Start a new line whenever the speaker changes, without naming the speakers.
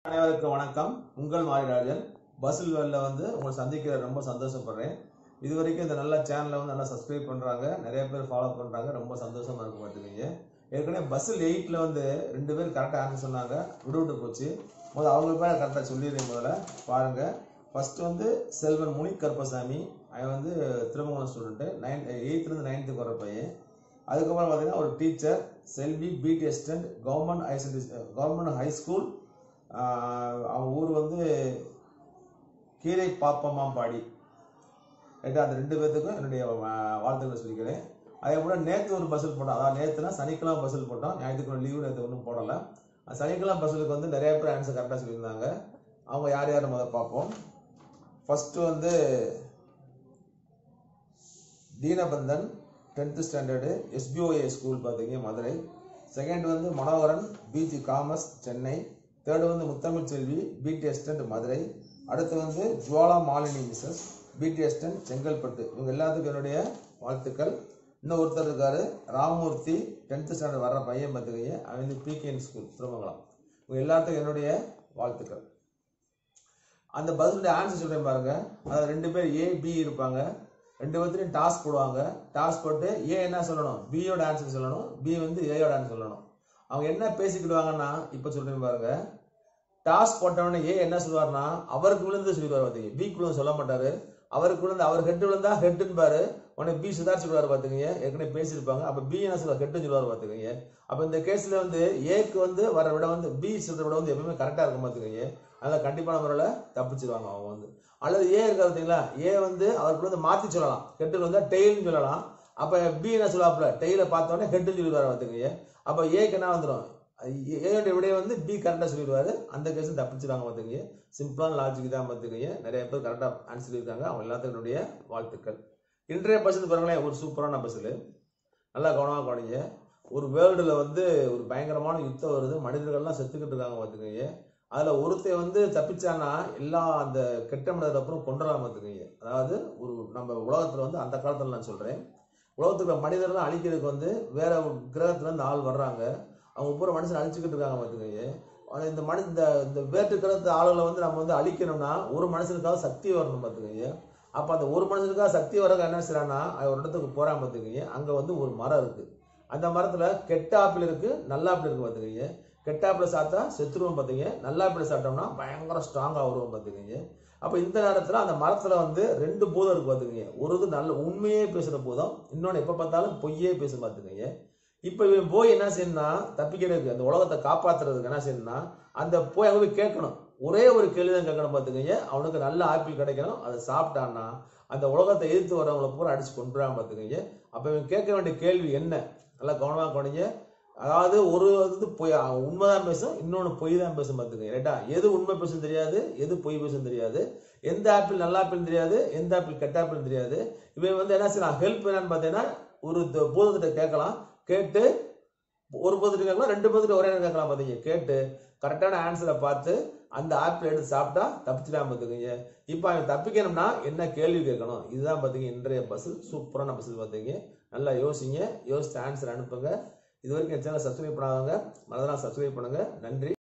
அனைவருக்கும் வணக்கம் உங்கள் மாரிராஜன் பஸ்ஸில் வேலில் வந்து உங்களை சந்திக்கிற ரொம்ப சந்தோஷப்படுறேன் இது வரைக்கும் இந்த நல்ல சேனலை வந்து நல்லா சப்ஸ்கிரைப் பண்ணுறாங்க நிறைய பேர் ஃபாலோ பண்ணுறாங்க ரொம்ப சந்தோஷமா இருக்கு பார்த்துக்கீங்க ஏற்கனவே பஸ்ஸில் எயிட்டில் வந்து ரெண்டு பேர் கரெக்டாக ஆன்சர் சொன்னாங்க விடு விட்டு போச்சு முதல்ல அவங்க பேர் கரெக்டாக சொல்லிடுறேன் முதல்ல பாருங்கள் ஃபர்ஸ்ட் வந்து செல்வன் முனி கருப்பசாமி அவன் வந்து திருமங்கலம் ஸ்டூடெண்ட்டு நைன் எயித்துலேருந்து நைன்த்துக்கு வர பையன் அதுக்கப்புறம் பார்த்தீங்கன்னா ஒரு teacher Selvi PT assistant government higher government high school அவன் ஊர் வந்து கீரை பாப்பம்மாம்பாடி ரைட்டா அந்த ரெண்டு பேர்த்துக்கும் என்னுடைய வா- வாழ்த்துக்களை சொல்லிக்கிறேன் அதே போல் நேற்று ஒரு பஸ்ஸில் போட்டோம் அதாவது நேற்றுனா சனிக்கிழமை பஸ்ஸில் போட்டோம் ஞாயிற்றுக்கிழமை லீவு நேற்று ஒன்றும் போடலை அந்த சனிக்கிழமை பஸ்ஸுக்கு வந்து நிறைய பேர் ஆன்சர் கரெக்டாக சொல்லியிருந்தாங்க அவங்க யார் யார் முதல்ல பார்ப்போம் ஃபர்ஸ்ட் வந்து Deenabandhan tenth standard SPOA school பார்த்தீங்க மதுரை செகண்ட் வந்து Manoharan PG commerce Chennai third வந்து முத்தமிழ் செல்வி பிடி அசிஸ்டன்ட் மதுரை அடுத்து வந்து Jwala Malini Mrs PT assistant Chengalpattu இவங்க எல்லாத்துக்கும் என்னுடைய வாழ்த்துக்கள் இன்னும் ஒருத்தர் இருக்காரு ராமமூர்த்தி டென்த்து ஸ்டாண்டர்ட் வர்ற பையன் பார்த்துக்கீங்க அவன் வந்து பிகேஎன் ஸ்கூல் திருமங்கலம் இவங்க எல்லாத்துக்கும் என்னுடைய வாழ்த்துக்கள் அந்த பதிலுடைய ஆன்சர் சொல்றேன் பாருங்க அதாவது ரெண்டு பேர் ஏ பி இருப்பாங்க ரெண்டு பேர்த்துலையும் டாஸ் போடுவாங்க டாஸ் போட்டு ஏ என்ன சொல்லணும் பியோட ஆன்சர் சொல்லணும் பி வந்து ஏயோட ஆன்சர் சொல்லணும் அவங்க என்ன பேசிக்கிடுவாங்கன்னா இப்ப சொல்றேன் பாருங்க டாஸ் போட்டவொடனே ஏ என்ன சொல்லுவாருன்னா அவருக்கு விழுந்து சொல்லிடுவார் பார்த்தீங்க பி விழுந்து சொல்ல மாட்டாரு அவருக்கு விழுந்து அவர் ஹெட் விழுந்தா ஹெட்னு பாரு உடனே பி சுதார் சொல்லுவார் பாத்துக்கீங்க ஏற்கனவே பேசியிருப்பாங்க அப்ப பி என்ன சொல்லுவார் ஹெட்னு சொல்லுவார் பாத்துக்கீங்க அப்ப இந்த கேஸ்ல வந்து ஏக்கு வந்து வர விட வந்து பி சொல்ற விட வந்து எப்பவுமே கரெக்டா இருக்க பாத்துக்கீங்க அதனால கண்டிப்பான முறையில தப்பிச்சிருவாங்க அவங்க வந்து அல்லது ஏ இருக்கா பார்த்தீங்களா ஏ வந்து அவருக்கு வந்து மாத்தி சொல்லலாம் ஹெட்டு வந்து டெய்ல்னு சொல்லலாம் அப்ப பி என்ன சொல்லுவாப்புல டெய்ல பார்த்தோன்னே ஹெட்னு சொல்லிடுவாரு பாத்துக்கீங்க அப்ப ஏக்கு என்ன வந்துடும் ஏயோட விடைய வந்து பி கரெக்டாக சொல்லிடுவாரு அந்த கேஸும் தப்பிச்சிருவாங்க பார்த்துக்கங்க சிம்பிளான லாஜிக் தான் பார்த்துக்கங்க நிறைய பேர் கரெக்டாக ஆன்சர் சொல்லியிருக்காங்க அவங்க எல்லாத்துக்குடைய வாழ்த்துக்கள் இன்றைய பஸ்ஸுன்னு பாருங்களேன் ஒரு சூப்பரான பஸ்ஸில் நல்லா கவனமாக கவனிங்க ஒரு வேர்ல்டில் வந்து ஒரு பயங்கரமான யுத்தம் வருது மனிதர்கள்லாம் செத்துக்கிட்டு இருக்காங்க பார்த்துக்கங்க அதில் ஒருத்தன் வந்து தப்பிச்சானா எல்லா அந்த கெட்ட மனிதர் அப்புறம் கொண்டுலாம் பார்த்துக்கங்க அதாவது ஒரு நம்ம உலகத்தில் வந்து அந்த காலத்தில் நான் சொல்கிறேன் உலகத்துக்கு மனிதர்லாம் அழிக்கிறதுக்கு வந்து வேற கிரகத்துல இருந்து ஆள் வர்றாங்க அவங்க பூரா மனுஷன் அழிச்சுக்கிட்டு இருக்காங்க பார்த்துக்கோங்க ஆனா இந்த மனு இந்த இந்த வேற்று கிரகத்து ஆளுகளை வந்து நம்ம வந்து அழிக்கணும்னா ஒரு மனுஷனுக்காக சக்தி வரணும் பார்த்துக்கோங்க அப்போ அந்த ஒரு மனுஷனுக்காக சக்தி வரக்கு என்ன செய்யறான்னா அவன் ஒரு இடத்துக்கு போறான் பார்த்துக்கோங்க அங்கே வந்து ஒரு மரம் இருக்கு அந்த மரத்துல கெட்ட ஆப்பிள் இருக்கு நல்ல ஆப்பிள் இருக்கு பார்த்துக்கோங்க கெட்ட ஆப்பிள் சாப்பிட்டா செத்துருவோம் பார்த்தீங்க நல்ல ஆப்பிள் சாப்பிட்டோம்னா பயங்கர ஸ்ட்ராங்கா வருவோம் பார்த்துக்கோங்க அப்போ இந்த நேரத்தில் அந்த மரத்தில் வந்து ரெண்டு பூதம் இருக்கு பார்த்துக்கோங்க ஒரு இது நல்ல உண்மையே பேசுகிற பூதம் இன்னொன்று எப்போ பார்த்தாலும் பொய்யே பேசும் பார்த்துக்கோங்க இப்போ இவன் போய் என்ன செய்யணும்னா தப்பிக்கிறதுக்கு அந்த உலகத்தை காப்பாத்துறதுக்கு என்ன செய்யணும்னா அந்த போய் அங்கே போய் கேட்கணும் ஒரே ஒரு கேள்வி தான் கேட்கணும் பார்த்துக்கோங்க அவனுக்கு நல்ல ஆப்பிள் கிடைக்கணும் அதை சாப்பிட்டான்னா அந்த உலகத்தை எதிர்த்து வரவங்களை பூரா அடிச்சு கொண்டுறான் பார்த்துக்கோங்க அப்போ இவன் கேட்க வேண்டிய கேள்வி என்ன நல்லா கவனமாக கவனிங்க அதாவது ஒரு இது பொய் உண்மைதான் பேசும் இன்னொன்று பொய் தான் பேசும் பார்த்துக்கோங்க ரைட்டா எது உண்மை பேசும் தெரியாது எது பொய் பேசும் தெரியாது எந்த ஆப்பிள் நல்ல ஆப்பிள் தெரியாது எந்த ஆப்பிள் கெட்ட ஆப்பிள் தெரியாது இவன் வந்து என்ன செய்யலாம் ஹெல்ப் என்னன்னு பார்த்தீங்கன்னா ஒரு த- பூதத்திட்ட கேட்கலாம் கேட்டு ஒரு பூதத்துக்கு கேட்கலாம் ரெண்டு பூதத்துக்கு ஒரே நேரம் கேட்கலாம் பார்த்தீங்க கேட்டு கரெக்டான ஆன்சரை பார்த்து அந்த ஆப்பிள் எடுத்து சாப்பிட்டா தப்பிச்சிடாம பார்த்துக்கோங்க இப்போ அவன் தப்பிக்கணும்னா என்ன கேள்வி கேட்கணும் இதுதான் பார்த்தீங்க இன்றைய பஸ்ஸில் சூப்பரான பஸ்ஸில் பார்த்தீங்க நல்லா யோசிங்க யோசிச்சு ஆன்சர் அனுப்புங்க இது வரைக்கும் என் சேனல் சப்ஸ்கிரைப் பண்ணாதவங்க மறந்துலாம் சப்ஸ்கிரைப் பண்ணுங்க நன்றி